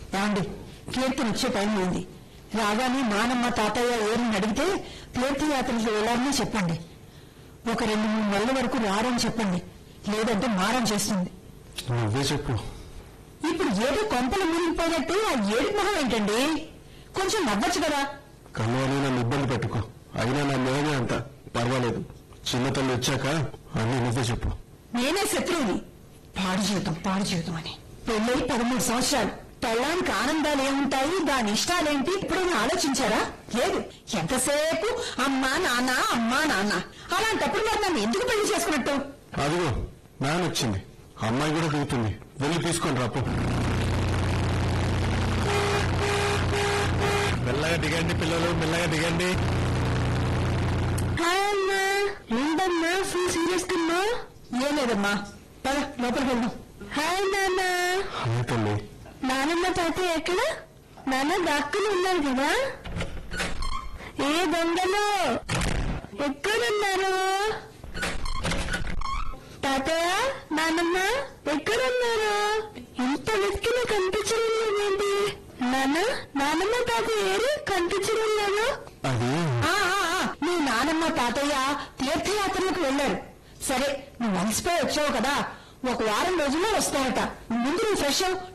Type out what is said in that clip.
ఏమండి కీర్తన వచ్చే టైం అయింది రాగానే నానమ్మ తాతయ్య ఎవరిని అడిగితే తీర్థయాత్రలకు వెళ్ళాలని చెప్పండి ఒక రెండు మూడు నెలల వరకు రారని చెప్పండి లేదంటే మారం చేస్తుంది నువ్వే చెప్పు ఇప్పుడు ఏదో కొంపలు మునిగిపోయినట్టు ఆ ఏడు మొహం ఏంటండి కొంచెం నవ్వచ్చు కదా కనువని నన్ను ఇబ్బంది పెట్టుకో అయినా నా నేనే అంత పర్వాలేదు చిన్న తల్లి వచ్చాక అన్నీ నువ్వే చెప్పు నేనే శత్రువుని పాడు జీవితం పాడు జీవితం అని పెళ్ళై పదమూడు సంవత్సరాలు పెళ్ళానికి ఆనందాలు ఏముంటాయి దాని ఇష్టాలేంటి ఎప్పుడైనా ఆలోచించారా లేదు ఎంతసేపు అమ్మా నాన్న అమ్మా నాన్న అలాంటప్పుడు మరి నన్ను ఎందుకు పెళ్లి చేసుకున్నట్టు అదిగో నాన్న వచ్చింది అమ్మాయి కూడా దిగుతుంది వెళ్ళి తీసుకొని రాపు మెల్లగా దిగండి పిల్లలు మెల్లగా దిగండి హాయ్ అమ్మా ఏంటమ్మా ఫుల్ సీరియస్ కమ్మా ఏం లేదమ్మా పద లోపలికి వెళ్దాం హాయ్ నాన్న అదే తల్లి నానమ్మ తాత ఎక్కడ నాన్న దాక్కుని ఉన్నారు కదా ఏ దొంగలు ఎక్కడున్నారు తాతయ్య నానమ్మ ఎక్కడున్నారు ఎంత వెతికినా కనిపించడం లేదండి నాన్న నానమ్మ తాత ఏరు కనిపించడం లేదు అది మీ నానమ్మ తాతయ్య తీర్థయాత్రలకు వెళ్ళారు సరే నువ్వు అలసిపోయి వచ్చావు కదా ఒక వారం రోజుల్లో వస్తారట ముందు నువ్వు ఫ్రెష్ అవ్వు